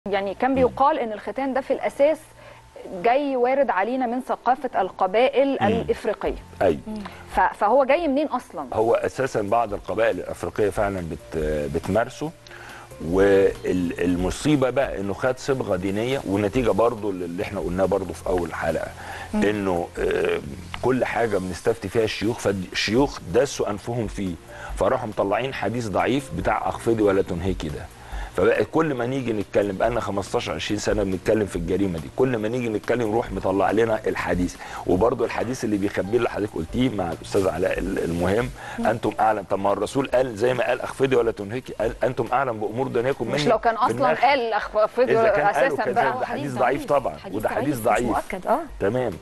يعني كان بيقال ان الختان ده في الاساس جاي وارد علينا من ثقافه القبائل الافريقيه ايوه ف- فهو جاي منين اصلا هو اساسا بعض القبائل الافريقيه فعلا بت بتمارسه والمصيبه بقى انه خد صبغه دينيه والنتيجه برضو اللي احنا قلناه برضو في اول حلقه انه آه، كل حاجه بنستفتي فيها الشيوخ فالشيوخ دسوا انفهم فيه فراحوا مطلعين حديث ضعيف بتاع اخفضي ولا تنهكي ده فبقى كل ما نيجي نتكلم بقى لنا 15 20 سنه بنتكلم في الجريمه دي كل ما نيجي نتكلم نروح مطلع لنا الحديث وبرضه الحديث اللي بيخبيه اللي حضرتك قلتيه مع الاستاذ علاء ال- المهم انتم اعلم طب ما الرسول قال زي ما قال اخفضي ولا تنهكي قال انتم اعلم بامور دنياكم مش مني لو كان في اصلا النخل. قال اخفض إذا كان قالوا اساسا كذاب بقى ده حديث ضعيف طبعا وده حديث ضعيف مش مؤكد اه تمام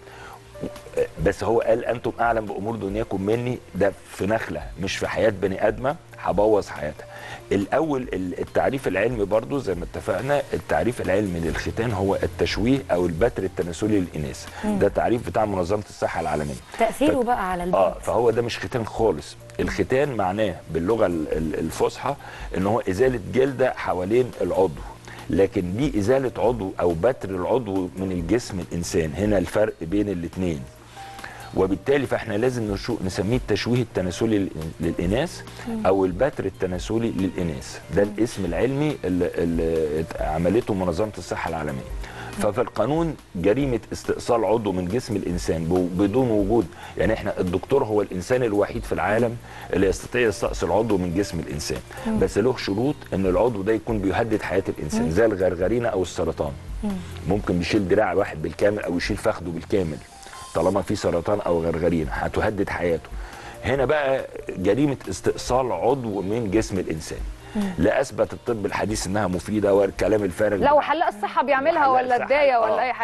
بس هو قال انتم اعلم بامور دنياكم مني ده في نخله مش في حياه بني ادمه هبوظ حياتها الاول ال- التعريف العلمي برضو زي ما اتفقنا التعريف العلمي للختان هو التشويه او البتر التناسلي للاناث ده تعريف بتاع منظمه الصحه العالميه تاثيره ف- بقى على البنت اه فهو ده مش ختان خالص الختان معناه باللغه ال- ال- الفصحى ان هو ازاله جلده حوالين العضو لكن دي ازاله عضو او بتر العضو من الجسم الانسان هنا الفرق بين الاثنين وبالتالي فاحنا لازم نشو نسميه التشويه التناسلي لل- للاناث او البتر التناسلي للاناث ده الاسم العلمي اللي, اللي عملته منظمه الصحه العالميه ففي القانون جريمه استئصال عضو من جسم الانسان ب- بدون وجود يعني احنا الدكتور هو الانسان الوحيد في العالم اللي يستطيع يستأصل عضو من جسم الانسان بس له شروط ان العضو ده يكون بيهدد حياه الانسان زي الغرغرينه او السرطان ممكن بيشيل دراع واحد بالكامل او يشيل فخده بالكامل طالما في سرطان او غرغرينه هتهدد حياته هنا بقى جريمه استئصال عضو من جسم الانسان لا اثبت الطب الحديث انها مفيده والكلام الفارغ لا وحلاق الصحه بيعملها وحلاق ولا الصحة، الدايه آه. ولا اي حاجه